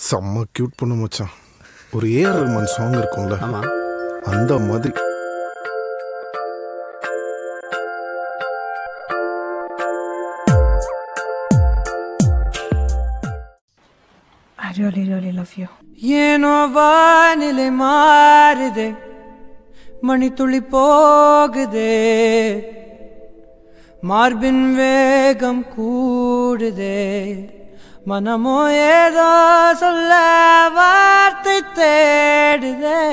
செம்ம கியூட் பொண்ணு மச்சான் ஒரு ஏஆர் ரஹ்மான் சாங் இருக்கும்ல ஆமா அந்த மாதிரி I really, really love you. ಏನೋ ವಾನಿಲೆ ಮಾರಿದೆ ಮಣಿ ತುಳಿ போகுதே மார்பின் வேகம் கூடுதே மனமோ ஏதோ சொல்ல வார்த்தை தேடுதே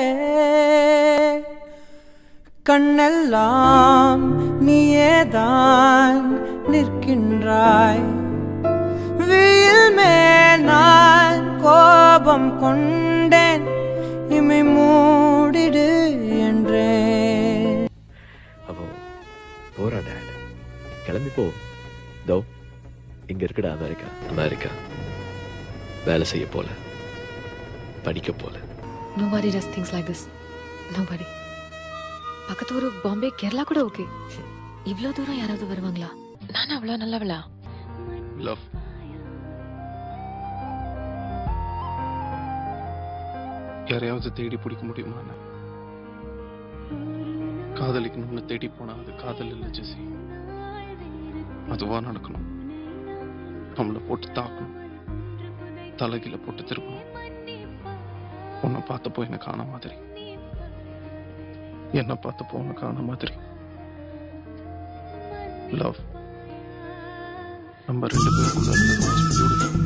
கண்ணெல்லாம் நீயேதான் நிற்கின்றாய் வியில் மேல் நான் கோபம் கொண்டேன் இமை மூடிடு என்றேன் அப்போ போறா டேட் கிளம்பி போ தோ இங்க இருக்குடா அமெரிக்கா அமெரிக்கா வேலை செய்ய போல படிக்க போல Nobody does things like this. Nobody. பக்கத்து ஊரு பாம்பே கேரளா கூட ஓகே இவ்வளோ தூரம் யாராவது வருவாங்களா நான் அவ்வளோ நல்லவளா லவ் யாரையாவது தேடி பிடிக்க முடியுமா காதலிக்கணும்னு தேடி போனா அது காதல் இல்லை ஜெசி அதுவா நடக்கணும் நம்மளை போட்டு தாக்கணும் தலைகில போட்டு திருப்பணும் உன்னை பார்த்தப்போ என்ன காண மாதிரி என்ன பார்த்தப்போ உன்னை காண மாதிரி லவ் நம்ம ரெண்டு பேருக்குள்ள இருந்தது was beautiful.